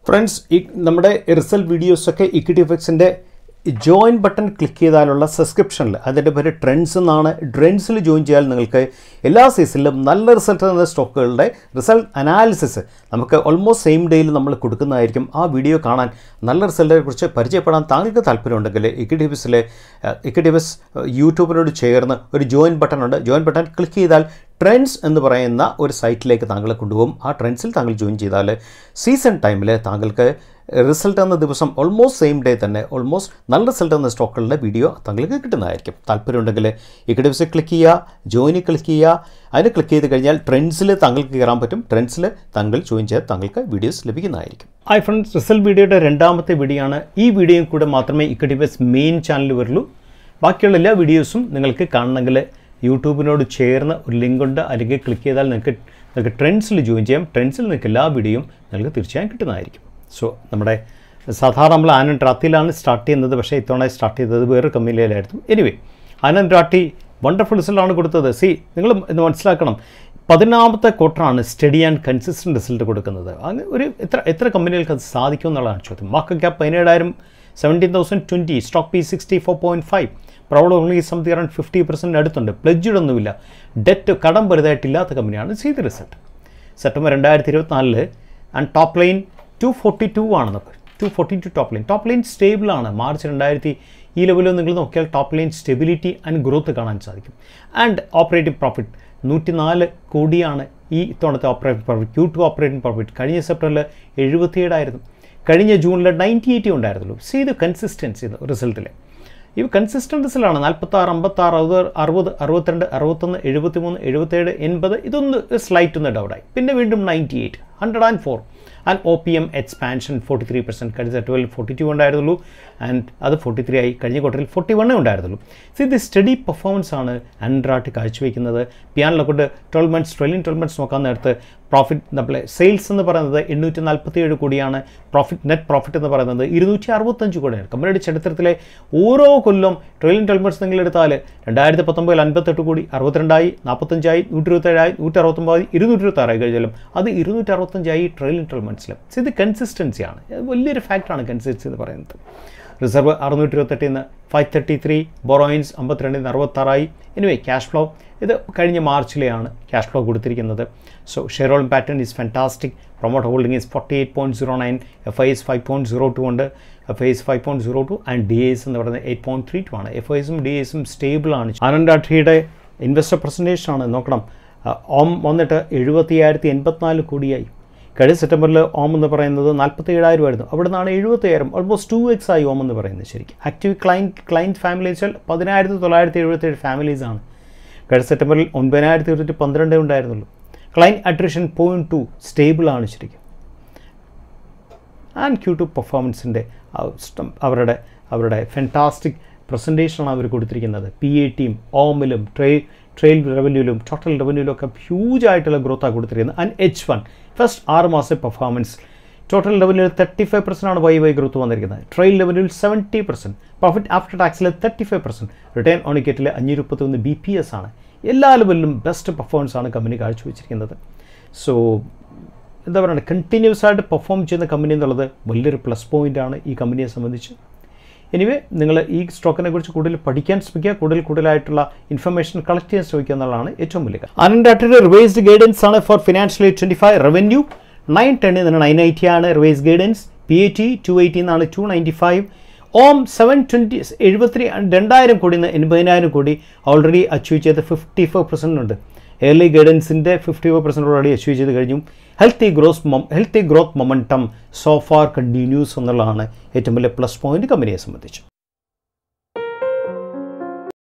friends ഈ നമ്മുടെ result വീഡിയോസൊക്കെ ഇക്വിറ്റി എഫക്ട്സിൻ്റെ ജോയിൻ ബട്ടൺ ക്ലിക്ക് ചെയ്താലുള്ള സബ്സ്ക്രിപ്ഷനിൽ അതിൻ്റെ പേര് ട്രെൻഡ്സ് എന്നാണ് ട്രെൻഡ്സിൽ ജോയിൻ ചെയ്താൽ നിങ്ങൾക്ക് എല്ലാ സീസണിലും നല്ല റിസൾട്ട് തന്ന സ്റ്റോക്കുകളുടെ റിസൾട്ട് അനാലിസിസ് നമുക്ക് ഓൾമോസ്റ്റ് സെയിം ഡേയിൽ നമ്മൾ കൊടുക്കുന്നതായിരിക്കും ആ വീഡിയോ കാണാൻ നല്ല റിസൾട്ടിനെ കുറിച്ച് പരിചയപ്പെടാൻ താങ്കൾക്ക് താല്പര്യമുണ്ടെങ്കിൽ ഇക്വിറ്റിവിസിലെ ഇക്വിറ്റിവിസ് യൂട്യൂബിനോട് ചേർന്ന് ഒരു ജോയിൻ ബട്ടൺ ഉണ്ട് ജോയിൻ ബട്ടൺ ക്ലിക്ക് ചെയ്താൽ ട്രെൻഡ്സ് എന്ന് പറയുന്ന ഒരു സൈറ്റിലേക്ക് താങ്കളെ കൊണ്ടുപോകും ആ ട്രെൻഡ്സിൽ താങ്കൾ ജോയിൻ ചെയ്താൽ സീസൺ ടൈമിൽ താങ്കൾക്ക് റിസൾട്ട് എന്ന ദിവസം ഓൾമോസ്റ്റ് സെയിം ഡേ തന്നെ ഓൾമോസ്റ്റ് നല്ല റിസൾട്ട് എന്ന സ്റ്റോക്കുകളുടെ വീഡിയോ താങ്കൾക്ക് കിട്ടുന്നതായിരിക്കും താല്പര്യമുണ്ടെങ്കിൽ ഇക്കഡിവ്സ് ക്ലിക്ക് ചെയ്യുക ജോയിനിൽ ക്ലിക്ക് ചെയ്യുക അതിന് ക്ലിക്ക് ചെയ്ത് കഴിഞ്ഞാൽ ട്രെൻഡ്സിൽ താങ്കൾക്ക് കയറാൻ പറ്റും ട്രെൻഡ്സിൽ താങ്കൾ ജോയിൻ ചെയ്താൽ താങ്കൾക്ക് വീഡിയോസ് ലഭിക്കുന്നതായിരിക്കും ഹായ് ഫ്രണ്ട്സ് റിസൾട്ട് വീഡിയോയുടെ രണ്ടാമത്തെ വീഡിയോ ആണ് ഈ വീഡിയോയും കൂടെ മാത്രമേ ഇക്കഡിവസ് മെയിൻ ചാനൽ വരുള്ളൂ ബാക്കിയുള്ള എല്ലാ വീഡിയോസും നിങ്ങൾക്ക് കാണണമെങ്കിൽ യൂട്യൂബിനോട് ചേർന്ന് ഒരു ലിങ്ക് ഉണ്ട് അല്ലെങ്കിൽ ക്ലിക്ക് ചെയ്താൽ നിങ്ങൾക്ക് നിങ്ങൾക്ക് ട്രെൻഡ്സിൽ ജോയിൻ ചെയ്യാം ട്രെൻഡ്സിൽ നിങ്ങൾക്ക് എല്ലാ വീഡിയോയും നിങ്ങൾക്ക് തീർച്ചയായും കിട്ടുന്നതായിരിക്കും സോ നമ്മുടെ സാധാരണ നമ്മൾ ആനന്ദ് റാത്തിയിലാണ് സ്റ്റാർട്ട് ചെയ്യുന്നത് പക്ഷേ ഇത്തവണ സ്റ്റാർട്ട് ചെയ്തത് വേറൊരു കമ്പനിയിലായിരുന്നു എനിവേ ആനന്ദ് റാത്തി വണ്ടർഫുൾ റിസൾട്ടാണ് കൊടുത്തത് സി നിങ്ങൾ ഇത് മനസ്സിലാക്കണം പതിനാമത്തെ ക്വാർട്ടറാണ് സ്റ്റഡി ആൻഡ് കൺസിസ്റ്റൻറ്റ് റിസൾട്ട് കൊടുക്കുന്നത് അങ്ങനെ ഒരു എത്ര എത്ര കമ്പനികൾക്ക് അത് സാധിക്കും എന്നുള്ളതാണ് ചോദ്യം മാർക്കറ്റ് ക്യാപ്പ് പതിനേഴായിരം seventeen thousand twenty stock P sixty four point five proud only something around fifty percent അടുത്തുണ്ട് പ്ലഡ്ജൊന്നുമില്ല ഡെറ്റ് കടം വലുതായിട്ടില്ലാത്ത കമ്പനിയാണ് ചെയ്ത റിസൾട്ട് സെപ്റ്റംബർ രണ്ടായിരത്തി ഇരുപത്തിനാലില് and top line two forty two ആണ് നമുക്ക് two forty two top line top line സ്റ്റേബിളാണ് മാർച്ച് രണ്ടായിരത്തി ഈ ലെവലിൽ നിങ്ങൾ നോക്കിയാൽ top line stability and growth കാണാൻ സാധിക്കും ആൻഡ് ഓപ്പറേറ്റിംഗ് പ്രോഫിറ്റ് നൂറ്റിനാല് കോടിയാണ് ഈ ഇത്തവണത്തെ operating profit Q two operating profit കഴിഞ്ഞ സെപ്റ്റംബറിൽ എഴുപത്തിയേഴായിരുന്നു കഴിഞ്ഞ ജൂണിൽ നയൻറ്റി എയ്റ്റി ഉണ്ടായിരുന്നുള്ളൂ സി ഇത് കൺസിസ്റ്റൻസി റിസൾട്ടിൽ ഇവ കൺസിസ്റ്റൻ്റ് റിസൾട്ടാണ് നാൽപ്പത്താറ് അമ്പത്താറ് അറുപത് അറുപത് അറുപത്തിരണ്ട് അറുപത്തൊന്ന് എഴുപത്തിമൂന്ന് എഴുപത്തേഴ് എൺപത് ഇതൊന്ന് സ്ലൈറ്റ് ഒന്ന് ഡൗട്ടായി പിന്നെ വീണ്ടും ninety eight hundred and four and O P M expansion forty three percent കഴിഞ്ഞ ട്വൽവ് ഫോർട്ടി ടു ഉണ്ടായിരുന്നുള്ളൂ ആൻഡ് അത് ഫോർട്ടി ത്രീ ആയി കഴിഞ്ഞ ക്വാർട്ടറിൽ ഫോർട്ടി വണ്ണേ ഉണ്ടായിരുന്നുള്ളൂ സോ ഇത് സ്റ്റഡി പെർഫോമൻസ് ആണ് ആൻഡ്രാട്ട് കാഴ്ചവെക്കുന്നത് പിയാനിലെ കൊണ്ട് twelve months twelve twelve months നോക്കാൻ നേരത്ത് പ്രോഫിറ്റ് നമ്മളെ സെയിൽസ് എന്ന് പറയുന്നത് എണ്ണൂറ്റി നാൽപ്പത്തി ഏഴ് കോടിയാണ് പ്രോഫിറ്റ് നെറ്റ് പ്രോഫിറ്റ് എന്ന് പറയുന്നത് ഇരുന്നൂറ്റി അറുപത്തഞ്ച് കോടിയാണ് കമ്പനിയുടെ ചരിത്രത്തിലെ ഓരോ കൊല്ലം ട്രില്യൺ ട്വൽവ് മന്ത്സ് നിങ്ങൾ എടുത്താൽ രണ്ടായിരത്തി പത്തൊമ്പതിൽ അൻപത്തെട്ട് കോടി അറുപത്തിരണ്ടായി നാൽപ്പത്തഞ്ചായി നൂറ്റി ഇരുപത്തേഴായി നൂറ്റി അറുപത്തൊമ്പതായി ഇരുന്നൂറ്റി ഇരുപത്താറായി കഴിഞ്ഞാലും അത് ഇരുന്നൂറ്റി അറുപത്തഞ്ചായി ട്രില്യൺ ട്വൽവ് മന്ത്സിൽ ഇത് കൺസിസ്റ്റൻസിയാണ് വലിയൊരു ഫാക്ടറാണ് കൺസിസ്റ്റൻസി എന്ന് പറയുന്നത് റിസർവ് അറുന്നൂറ്റി ഇരുപത്തെട്ടിൽ നിന്ന് ഫൈവ് തേർട്ടി ത്രീ ബൊറോയിൻസ് അമ്പത്തിരണ്ടിൽ നിന്ന് അറുപത്താറായി എനിവേ ക്യാഷ് ഫ്ലോ ഇത് കഴിഞ്ഞ മാർച്ചിലെയാണ് ക്യാഷ് ഫ്ലോ കൊടുത്തിരിക്കുന്നത് so share holding pattern is fantastic promote holding is forty eight point zero nine F I S five point zero two ഉണ്ട് F I S five point zero two and D S എന്ന് പറയുന്നത് eight point three two ആണ് F I എസും D എസും സ്റ്റേബിളാണ് ആനന്ദ് അഠിയുടെ investor presentation ആണ് നോക്കണം ഓം വന്നിട്ട് എഴുപത്തിയായിരത്തി എൺപത്തിനാല് കോടിയായി കഴിഞ്ഞ സെപ്റ്റംബറിൽ ഓം എന്ന് പറയുന്നത് നാൽപ്പത്തി ഏഴായിരം ആയിരുന്നു അവിടെ നിന്നാണ് എഴുപത്തയ്യായിരം ഓൾമോസ്റ്റ് ടു എക്സ് ആയി ഓം എന്ന് പറയുന്നത് ശരിക്കും ആക്റ്റീവ് ക്ലൈൻറ്റ് ക്ലൈൻറ്റ് ഫാമിലി വെച്ചാൽ പതിനായിരത്തി തൊള്ളായിരത്തി എഴുപത്തേഴ് ഫാമിലീസാണ് കഴിഞ്ഞ സെപ്റ്റംബറിൽ ഒൻപതിനായിരത്തി ഇരുന്നൂറ്റി പന്ത്രണ്ടേ ഉണ്ടായിരുന്നുള്ളൂ ക്ലൈൻറ്റ് അട്രിഷൻ പോയിൻറ്റ് ടു സ്റ്റേബിളാണ് ശരിക്കും ആൻഡ് ക്യൂ ടു പെർഫോമൻസിൻ്റെ അവരുടെ അവരുടെ ഫെൻറ്റാസ്റ്റിക് പ്രസൻറ്റേഷനാണ് അവർ കൊടുത്തിരിക്കുന്നത് പി എ ടിയും ഓമിലും ട്രേ ട്രെയിൽ റവന്യൂലും ടോട്ടൽ റവന്യൂലും ഒക്കെ ഹ്യൂജ് ആയിട്ടുള്ള ഗ്രോത്താണ് കൊടുത്തിരിക്കുന്നത് ആൻഡ് എച്ച് വൺ ഫസ്റ്റ് ആറ് മാസത്തെ പെർഫോമൻസ് ടോട്ടൽ റവന്യൂവിൽ തേർട്ടി ഫൈവ് പെർസെൻ്റ് ആണ് വൈ വൈ ഗ്രോത്ത് വന്നിരിക്കുന്നത് ട്രെയിൽ റവന്യൂവിൽ സെവൻറ്റി പെർസെൻറ്റ് പ്രോഫിറ്റ് ആഫ്റ്റർ ടാക്സിൽ thirty five percent return on ഇക്കറ്റിൽ അഞ്ഞൂറ്റി മുപ്പത്തൊന്ന് ബി പി എസ് ആണ് എല്ലാ ലെവലിലും ബെസ്റ്റ് പെർഫോമൻസ് ആണ് കമ്പനി കാഴ്ചവെച്ചിരിക്കുന്നത് സോ എന്താ പറയുക കണ്ടിന്യൂസ് ആയിട്ട് പെർഫോം ചെയ്യുന്ന കമ്പനി എന്നുള്ളത് വലിയൊരു പ്ലസ് പോയിൻ്റ് ആണ് ഈ കമ്പനിയെ സംബന്ധിച്ച് എനിവേ നിങ്ങൾ ഈ സ്റ്റോക്കിനെ കുറിച്ച് കൂടുതൽ പഠിക്കാൻ ശ്രമിക്കുക കൂടുതൽ കൂടുതലായിട്ടുള്ള ഇൻഫർമേഷൻ കളക്ട് ചെയ്യാൻ ശ്രമിക്കുക എന്നുള്ളതാണ് ഏറ്റവും വലിയ കാര്യം ആനന്ദ് അട്ടിയുടെ റിവൈസ്ഡ് ഗൈഡൻസ് ആണ് for financial year twenty five revenue nine ടെന്നിൽ നിന്ന് നയൻ എയ്റ്റി ആണ് revise guidance P A T two eighty നിന്നാണ് ടു നയൻറ്റി ഫൈവ് ഓം സെവൻ ട്വൻറ്റി എഴുപത്തി രണ്ടായിരം കോടി നിന്ന് എൺപതിനായിരം കോടി ഓൾറെഡി അച്ചീവ് ചെയ്ത് ഫിഫ്റ്റി ഫോർ പെർസെൻറ്റ് ഉണ്ട് എയർലി ഗൈഡൻസിൻ്റെ fifty four percent already achieve ചെയ്ത് കഴിഞ്ഞു healthy gross healthy growth momentum so far continues എന്നുള്ളതാണ് ഏറ്റവും വലിയ പ്ലസ് പോയിന്റ് കമ്പനിയെ സംബന്ധിച്ച്